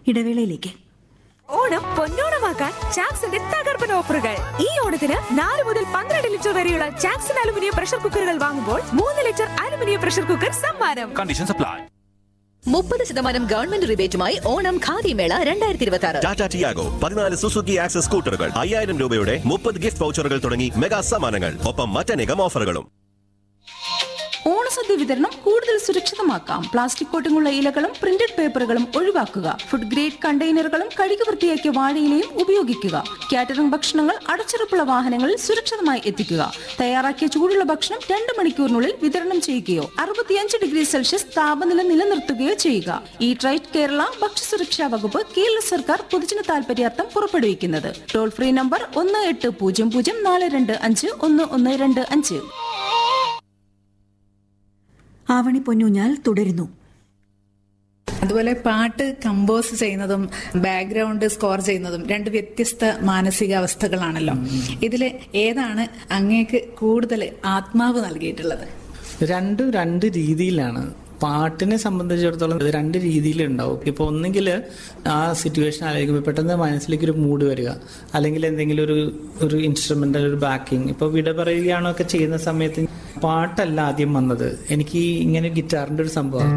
ഇടവേളയിലേക്ക് ഓണം പൊന്നോണമാക്കാൻ ചാക്സിന്റെ തകർപ്പൻ ഓഫറുകൾ ഈ ഓണത്തിന് നാല് മുതൽ പന്ത്രണ്ട് ലിറ്റർ വരെയുള്ള ചാക്സൺ അലുമിനിയം പ്രഷർ കുക്കറുകൾ വാങ്ങുമ്പോൾ മൂന്ന് ലിറ്റർ അലുമിനിയം പ്രഷർ കുക്കർ സമ്മാനം Conditions apply. മുപ്പത് ശതമാനം ഗവൺമെന്റ് റിബേറ്റുമായി ഓണം ഖാദി മേള രണ്ടായിരത്തി ഇരുപത്തി ആറ് ടാറ്റ ടിയാഗോ പതിനാല് സുസുക്കി ആക്സസ് സ്കൂട്ടറുകൾ അയ്യായിരം രൂപയുടെ മുപ്പത് ഗിഫ്റ്റ് വൗച്ചറുകൾ തുടങ്ങി മെഗാ സമ്മാനങ്ങൾ ഒപ്പം മറ്റനേകം ഓഫറുകളും ഓണസദ്യ വിതരണം കൂടുതൽ സുരക്ഷിതമാക്കാം പ്ലാസ്റ്റിക് കോട്ടിങ്ങുള്ള ഇലകളും പ്രിന്റഡ് പേപ്പറുകളും ഒഴിവാക്കുക ഫുഡ് ഗ്രേഡ് കണ്ടെയ്നറുകളും കഴുകി വൃത്തിയാക്കിയ വാഴയിലയും ഉപയോഗിക്കുക കാറ്ററിംഗ് ഭക്ഷണങ്ങൾ അടച്ചുറപ്പുള്ള വാഹനങ്ങളിൽ സുരക്ഷിതമായി എത്തിക്കുക തയ്യാറാക്കിയ ചൂടുള്ള ഭക്ഷണം രണ്ട് മണിക്കൂറിനുള്ളിൽ വിതരണം ചെയ്യുകയോ അറുപത്തിയഞ്ച് ഡിഗ്രി സെൽഷ്യസ് താപനില നിലനിർത്തുകയോ ചെയ്യുക ഈ ട്രൈറ്റ് കേരള ഭക്ഷ്യസുരക്ഷാ വകുപ്പ് കേരള സർക്കാർ പൊതുജന താൽപര്യാർത്ഥം പുറപ്പെടുവിക്കുന്നത് ടോൾ ഫ്രീ നമ്പർ ഒന്ന് എട്ട് പൂജ്യം പൂജ്യം നാല് രണ്ട് അഞ്ച് ഒന്ന് ഒന്ന് രണ്ട് അഞ്ച് ആവണി പൊന്നൂഞ്ഞാൽ തുടരുന്നു അതുപോലെ പാട്ട് കമ്പോസ് ചെയ്യുന്നതും ബാക്ക്ഗ്രൗണ്ട് സ്കോർ ചെയ്യുന്നതും രണ്ട് വ്യത്യസ്ത മാനസികാവസ്ഥകളാണല്ലോ ഇതില് ഏതാണ് അങ്ങേക്ക് കൂടുതൽ ആത്മാവ് നൽകിയിട്ടുള്ളത് രണ്ടും രണ്ട് രീതിയിലാണ് പാട്ടിനെ സംബന്ധിച്ചിടത്തോളം ഇത് രണ്ട് രീതിയിലുണ്ടാവും ഇപ്പൊ ഒന്നെങ്കിൽ ആ സിറ്റുവേഷൻ ആലോചിക്കുമ്പോൾ പെട്ടെന്ന് മനസ്സിലേക്ക് ഒരു മൂഡ് വരിക അല്ലെങ്കിൽ എന്തെങ്കിലും ഒരു ഒരു ഇൻസ്ട്രുമെന്റൽ ഒരു ബാക്കിംഗ് ഇപ്പൊ വിട പറയുകയാണോ ഒക്കെ ചെയ്യുന്ന സമയത്ത് പാട്ടല്ല ആദ്യം വന്നത് എനിക്ക് ഇങ്ങനെ ഗിറ്റാറിന്റെ ഒരു സംഭവം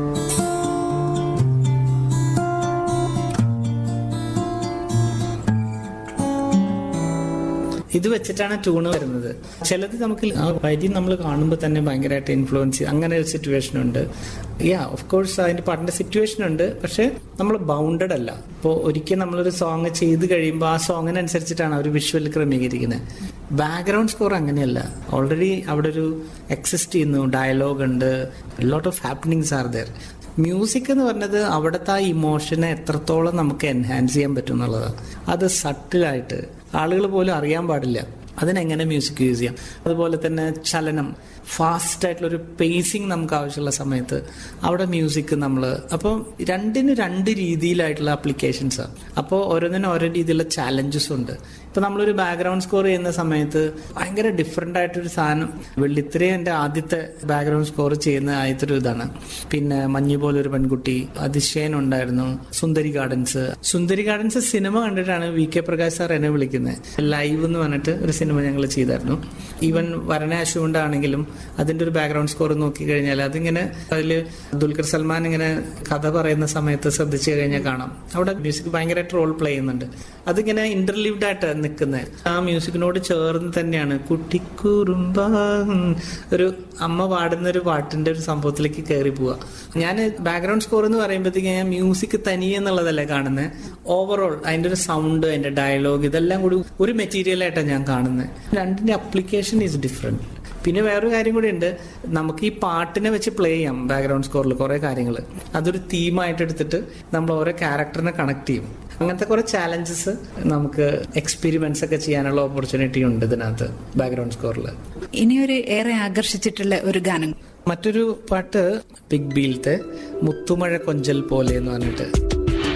ഇത് വെച്ചിട്ടാണ് ട്യൂണ് വരുന്നത് ചിലത് നമുക്ക് ആ വരി നമ്മൾ കാണുമ്പോൾ തന്നെ ഭയങ്കരമായിട്ട് ഇൻഫ്ലുവൻസ് അങ്ങനെ ഒരു സിറ്റുവേഷൻ ഉണ്ട് യാ ഓഫ് കോഴ്സ് അതിന്റെ പാട്ടിന്റെ സിറ്റുവേഷൻ ഉണ്ട് പക്ഷെ നമ്മൾ ബൗണ്ടഡ് അല്ല ഇപ്പോൾ ഒരിക്കൽ നമ്മളൊരു സോങ് ചെയ്ത് കഴിയുമ്പോൾ ആ സോങ്ങിനനുസരിച്ചിട്ടാണ് അവർ വിഷ്വൽ ക്രമീകരിക്കുന്നത് ബാക്ക്ഗ്രൗണ്ട് സ്കോർ അങ്ങനെയല്ല ഓൾറെഡി അവിടെ ഒരു എക്സിസ്റ്റ് ചെയ്യുന്നു ഡയലോഗ് ഉണ്ട് lot of happenings are there music എന്ന് പറഞ്ഞത് അവിടുത്തെ ആ ഇമോഷനെ എത്രത്തോളം നമുക്ക് എൻഹാൻസ് ചെയ്യാൻ പറ്റും എന്നുള്ളതാണ് അത് സട്ടിലായിട്ട് ആളുകൾ പോലും അറിയാൻ പാടില്ല അതിനെങ്ങനെ മ്യൂസിക് യൂസ് ചെയ്യാം അതുപോലെ തന്നെ ചലനം ഫാസ്റ്റ് ആയിട്ടുള്ള ഒരു പേസിങ് നമുക്ക് ആവശ്യമുള്ള സമയത്ത് അവിടെ മ്യൂസിക് നമ്മൾ അപ്പോൾ രണ്ടിനും രണ്ട് രീതിയിലായിട്ടുള്ള ആപ്ലിക്കേഷൻസാണ് അപ്പോൾ ഓരോന്നിനും ഓരോ രീതിയിലുള്ള ചാലഞ്ചസ് ഉണ്ട് ഇപ്പൊ നമ്മളൊരു ബാക്ക്ഗ്രൗണ്ട് സ്കോർ ചെയ്യുന്ന സമയത്ത് ഭയങ്കര ഡിഫറെന്റ് ആയിട്ടൊരു സാധനം വെള്ളിത്തിരി എൻ്റെ ആദ്യത്തെ ബാക്ക്ഗ്രൗണ്ട് സ്കോർ ചെയ്യുന്ന ആദ്യത്തെ ഒരു ഇതാണ് പിന്നെ മഞ്ഞു പോലൊരു പെൺകുട്ടി അതിശയൻ ഉണ്ടായിരുന്നു Sundari gardens Sundari gardens cinema കണ്ടിട്ടാണ് വി കെ പ്രകാശ് സാർ എന്നെ വിളിക്കുന്നത് ലൈവ് എന്ന് പറഞ്ഞിട്ട് ഒരു സിനിമ ഞങ്ങൾ ചെയ്തായിരുന്നു ഈവൻ വരണ അശുകൊണ്ടാണെങ്കിലും അതിന്റെ ഒരു ബാക്ക്ഗ്രൗണ്ട് സ്കോർ നോക്കി കഴിഞ്ഞാൽ അതിങ്ങനെ അതിൽ ദുൽഖർ സൽമാൻ ഇങ്ങനെ കഥ പറയുന്ന സമയത്ത് ശ്രദ്ധിച്ചു കഴിഞ്ഞാൽ കാണാം അവിടെ മ്യൂസിക് ഭയങ്കരമായിട്ട് റോൾ പ്ലേ ചെയ്യുന്നുണ്ട് അതിങ്ങനെ ഇന്റർലീവ്ഡ് ആയിട്ട് നിൽക്കുന്നത് ആ മ്യൂസിക്കിനോട് ചേർന്ന് തന്നെയാണ് കുട്ടിക്കുറുമ്പ ഒരു അമ്മ പാടുന്ന ഒരു പാട്ടിന്റെ ഒരു സംഭവത്തിലേക്ക് കയറി പോവുക ഞാൻ ബാക്ക്ഗ്രൗണ്ട് സ്കോർ എന്ന് പറയുമ്പോഴത്തേക്ക് ഞാൻ മ്യൂസിക് തനിയെ എന്നുള്ളതല്ല കാണുന്നത് ഓവറോൾ അതിന്റെ ഒരു സൗണ്ട് അതിന്റെ ഡയലോഗ് ഇതെല്ലാം കൂടി ഒരു മെറ്റീരിയൽ ആയിട്ടാണ് ഞാൻ കാണുന്നത് രണ്ടിന്റെ അപ്ലിക്കേഷൻ ഈസ് ഡിഫറെന്റ് പിന്നെ വേറൊരു കാര്യം കൂടി ഉണ്ട് നമുക്ക് ഈ പാട്ടിനെ വെച്ച് പ്ലേ ചെയ്യാം ബാക്ക്ഗ്രൗണ്ട് സ്കോറിൽ കുറെ കാര്യങ്ങൾ അതൊരു തീമായിട്ട് എടുത്തിട്ട് നമ്മൾ ഓരോ ക്യാരക്ടറിനെ കണക്ട് ചെയ്യും അങ്ങനത്തെ കുറെ ചാലഞ്ചസ് നമുക്ക് എക്സ്പെരിമെന്റ്സ് ഒക്കെ ചെയ്യാനുള്ള ഓപ്പർച്യൂണിറ്റി ഉണ്ട് ഇതിനകത്ത് ബാക്ക്ഗ്രൗണ്ട് സ്കോറിൽ ഇനിയൊരു ഏറെ ആകർഷിച്ചിട്ടുള്ള ഒരു ഗാനം മറ്റൊരു പാട്ട് ബിഗ് ബീലത്തെ മുത്തുമഴ കൊഞ്ചൽ പോലെ എന്ന് പറഞ്ഞിട്ട്